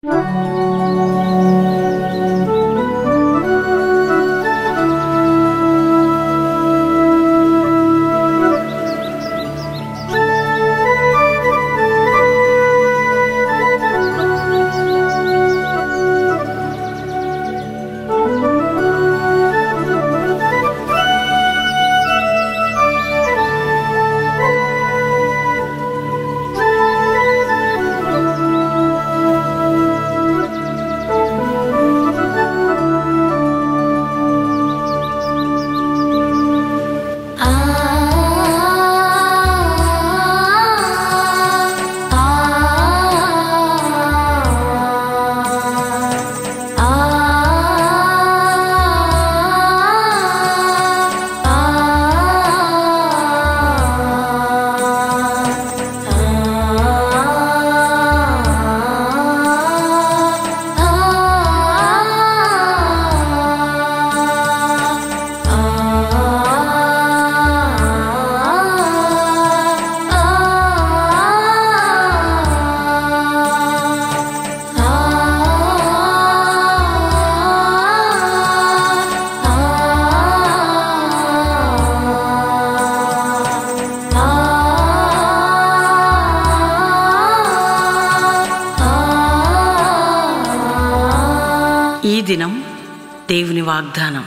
ఈ దినం దేవుని వాగ్దానం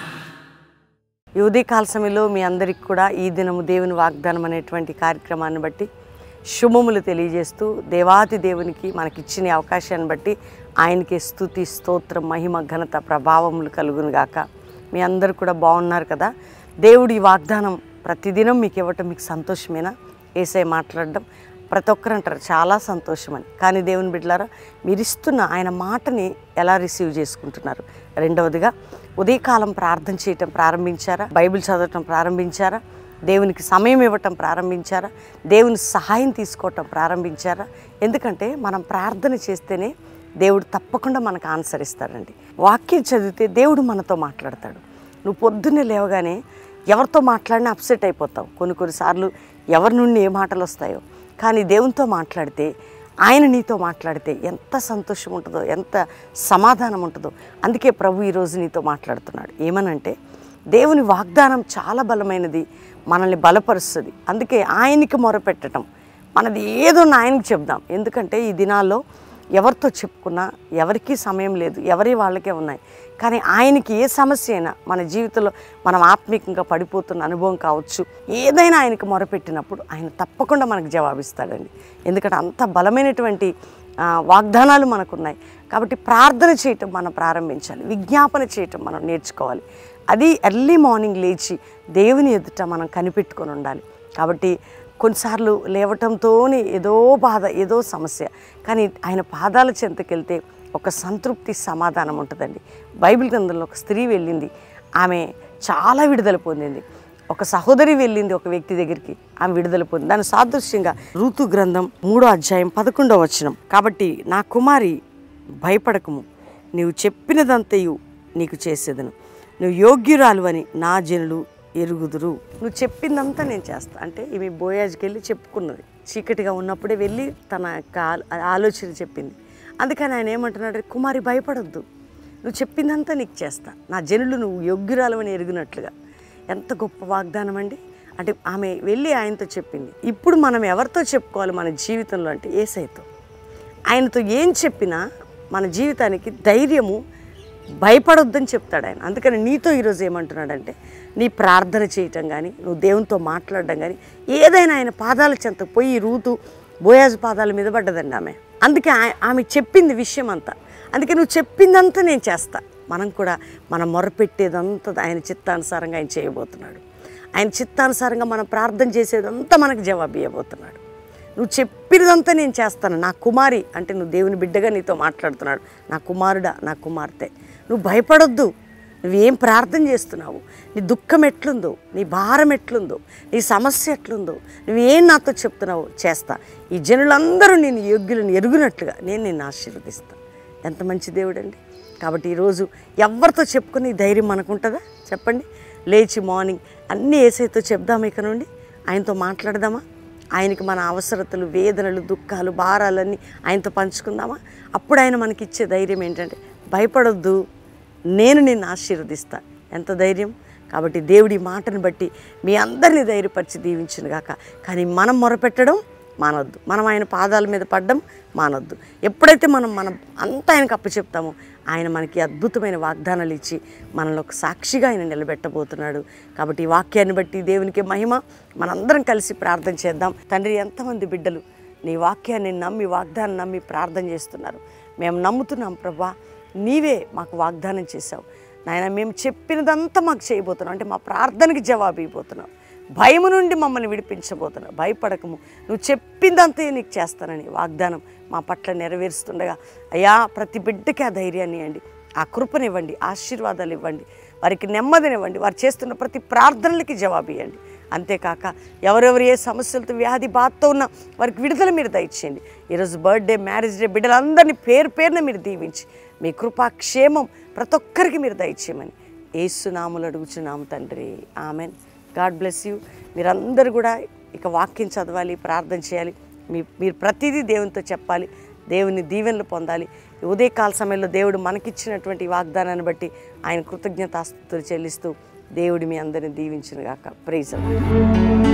ఈ ఉదయకాల సమయంలో మీ అందరికి కూడా ఈ దినము దేవుని వాగ్దానం అనేటువంటి కార్యక్రమాన్ని బట్టి శుభములు తెలియజేస్తూ దేవాతి దేవునికి మనకిచ్చిన ఈ అవకాశాన్ని బట్టి ఆయనకి స్తుతి స్తోత్రం మహిమ ఘనత ప్రభావములు కలుగును గాక మీ అందరూ కూడా బాగున్నారు కదా దేవుడి ఈ వాగ్దానం ప్రతిదినం మీకు ఇవ్వటం మీకు సంతోషమేనా ఏసై మాట్లాడడం ప్రతి ఒక్కరు అంటారు చాలా సంతోషమని కానీ దేవుని బిడ్డలారా మీరు ఇస్తున్న ఆయన మాటని ఎలా రిసీవ్ చేసుకుంటున్నారు రెండవదిగా ఉదయకాలం ప్రార్థన చేయటం ప్రారంభించారా బైబిల్ చదవటం ప్రారంభించారా దేవునికి సమయం ఇవ్వటం ప్రారంభించారా దేవుని సహాయం తీసుకోవటం ప్రారంభించారా ఎందుకంటే మనం ప్రార్థన చేస్తేనే దేవుడు తప్పకుండా మనకు ఆన్సర్ ఇస్తాడండి వాక్యం చదివితే దేవుడు మనతో మాట్లాడతాడు నువ్వు పొద్దున్నే లేవగానే ఎవరితో మాట్లాడినా అప్సెట్ అయిపోతావు కొన్ని కొన్నిసార్లు ఎవరి నుండి ఏ మాటలు వస్తాయో కానీ దేవునితో మాట్లాడితే ఆయన నీతో మాట్లాడితే ఎంత సంతోషం ఉంటుందో ఎంత సమాధానం ఉంటుందో అందుకే ప్రభు ఈరోజు నీతో మాట్లాడుతున్నాడు ఏమనంటే దేవుని వాగ్దానం చాలా బలమైనది మనల్ని బలపరుస్తుంది అందుకే ఆయనకి మొరపెట్టడం మనది ఏదో ఆయనకి చెప్దాం ఎందుకంటే ఈ దినాల్లో ఎవరితో చెప్పుకున్నా ఎవరికీ సమయం లేదు ఎవరి వాళ్ళకే ఉన్నాయి కానీ ఆయనకి ఏ సమస్య అయినా మన జీవితంలో మనం ఆత్మీకంగా పడిపోతున్న అనుభవం కావచ్చు ఏదైనా ఆయనకు మొరపెట్టినప్పుడు ఆయన తప్పకుండా మనకు జవాబిస్తాడండి ఎందుకంటే అంత బలమైనటువంటి ఆ, వాగ్దానాలు మనకున్నాయి కాబట్టి ప్రార్థన చేయటం మనం ప్రారంభించాలి విజ్ఞాపన చేయటం మనం నేర్చుకోవాలి అది ఎర్లీ మార్నింగ్ లేచి దేవుని ఎదుట మనం కనిపెట్టుకొని ఉండాలి కాబట్టి కొన్నిసార్లు లేవటంతోనే ఏదో బాధ ఏదో సమస్య కానీ ఆయన పాదాల చెంతకెళ్తే ఒక సంతృప్తి సమాధానం ఉంటుందండి బైబిల్ గ్రంథంలో ఒక స్త్రీ వెళ్ళింది ఆమె చాలా విడుదల పొందింది ఒక సహోదరి వెళ్ళింది ఒక వ్యక్తి దగ్గరికి ఆమె విడుదల పొందింది దాని సాదృశ్యంగా ఋతు గ్రంథం మూడో అధ్యాయం పదకొండవ వచనం కాబట్టి నా కుమారి భయపడకము నీవు చెప్పినదంతయు నీకు చేసేదను నువ్వు యోగ్యురాలు అని నా జనులు ఎరుగుదురు నువ్వు చెప్పిందంతా నేను చేస్తా అంటే ఈమె బోయాజ్కి వెళ్ళి చెప్పుకున్నది చీకటిగా ఉన్నప్పుడే వెళ్ళి తన యొక్క ఆలో- ఆలోచన చెప్పింది అందుకని ఆయన ఏమంటున్నాడు కుమారి భయపడొద్దు నువ్వు చెప్పిందంతా నీకు చేస్తా నా జనులు నువ్వు యోగ్యురాలవని ఎరిగినట్లుగా ఎంత గొప్ప వాగ్దానం అండి అంటే ఆమె వెళ్ళి ఆయనతో చెప్పింది ఇప్పుడు మనం ఎవరితో చెప్పుకోవాలి మన జీవితంలో అంటే ఏసైతో ఆయనతో ఏం చెప్పినా మన జీవితానికి ధైర్యము భయపడొద్దని చెప్తాడు ఆయన అందుకని నీతో ఈరోజు ఏమంటున్నాడంటే నీ ప్రార్థన చేయటం కానీ నువ్వు దేవునితో మాట్లాడడం కానీ ఏదైనా ఆయన పాదాల చెంత పోయి రూతు బోయాజు పాదాల మీద పడ్డదండి ఆమె అందుకే ఆ- ఆమె చెప్పింది విషయం అంతా అందుకే నువ్వు చెప్పిందంతా నేను చేస్తా మనం కూడా మనం మొరపెట్టేదంతా ఆయన చిత్తానుసారంగా ఆయన చేయబోతున్నాడు ఆయన చిత్తానుసారంగా మనం ప్రార్థన చేసేదంతా మనకు జవాబు ఇవ్వబోతున్నాడు నువ్వు చెప్పినదంతా నేను చేస్తాను నా కుమారి అంటే నువ్వు దేవుని బిడ్డగా నీతో మాట్లాడుతున్నాడు నా కుమారుడా నా కుమార్తె నువ్వు భయపడొద్దు నువ్వేం ప్రార్థన చేస్తున్నావు నీ దుఃఖం ఎట్లుందో నీ భారం ఎట్లుందో నీ సమస్య ఎట్లుందో నువ్వేం నాతో చెప్తున్నావో చేస్తా ఈ జనులందరూ నేను యోగ్యులను ఎరుగునట్లుగా నేను నిన్ను ఆశీర్వదిస్తాను ఎంత మంచి దేవుడు అండి కాబట్టి ఈరోజు ఎవరితో చెప్పుకుని ఈ ధైర్యం మనకుంటుందా చెప్పండి లేచి మార్నింగ్ అన్నీ ఏసైతో చెప్దామా ఇక నుండి ఆయనతో మాట్లాడదామా ఆయనకి మన అవసరతలు వేదనలు దుఃఖాలు భారాలన్నీ ఆయనతో పంచుకుందామా అప్పుడు ఆయన మనకి ఇచ్చే ధైర్యం ఏంటంటే భయపడొద్దు నేను నిన్ను ఆశీర్వదిస్తా ఎంత ధైర్యం కాబట్టి దేవుడి మాటను బట్టి మీ అందరినీ ధైర్యపరిచి దీవించును గాక కానీ మనం మొరపెట్టడం మానొద్దు మనం ఆయన పాదాల మీద పడ్డం మానొద్దు ఎప్పుడైతే మనం మనం అంతా ఆయనకు అప్పచెప్తామో ఆయన మనకి అద్భుతమైన వాగ్దానాలు ఇచ్చి మనల్ని ఒక సాక్షిగా ఆయన నిలబెట్టబోతున్నాడు కాబట్టి ఈ వాక్యాన్ని బట్టి దేవునికి మహిమ మనందరం కలిసి ప్రార్థన చేద్దాం తండ్రి ఎంతమంది బిడ్డలు నీ వాక్యాన్ని నమ్మి వాగ్దానం నమ్మి ప్రార్థన చేస్తున్నారు మేము నమ్ముతున్నాం ప్రభా నీవే మాకు వాగ్దానం చేశావు నాయన మేము చెప్పినదంతా మాకు చేయబోతున్నాం అంటే మా ప్రార్థనకి జవాబు ఇవ్వబోతున్నాం భయము నుండి మమ్మల్ని విడిపించబోతున్నావు భయపడకము నువ్వు చెప్పిందంతా నీకు చేస్తానని వాగ్దానం మా పట్ల నెరవేరుస్తుండగా అయ్యా ప్రతి బిడ్డకి ఆ ధైర్యాన్ని ఇవ్వండి ఆ కృపనివ్వండి ఆశీర్వాదాలు ఇవ్వండి వారికి నెమ్మదినివ్వండి వారు చేస్తున్న ప్రతి ప్రార్థనలకి జవాబు ఇవ్వండి అంతేకాక ఎవరెవరు ఏ సమస్యలతో వ్యాధి బాధతో ఉన్న వారికి విడుదల మీరు దయచేయండి ఈరోజు బర్త్డే మ్యారేజ్ డే బిడ్డలందరినీ పేరు పేరున మీరు దీవించి మీ కృపా క్షేమం ప్రతి ఒక్కరికి మీరు దయచేయమని ఏసునాములు అడుగుచున్నాము తండ్రి ఆమెన్ గాడ్ బ్లెస్ యూ మీరందరూ కూడా ఇక వాక్యం చదవాలి ప్రార్థన చేయాలి మీ మీరు ప్రతిదీ దేవునితో చెప్పాలి దేవుని దీవెనలు పొందాలి ఈ ఉదయకాల సమయంలో దేవుడు మనకిచ్చినటువంటి వాగ్దానాన్ని బట్టి ఆయన కృతజ్ఞతాస్తుతులు చెల్లిస్తూ దేవుడి మీ అందరిని దీవించునుగాక ప్రైజ్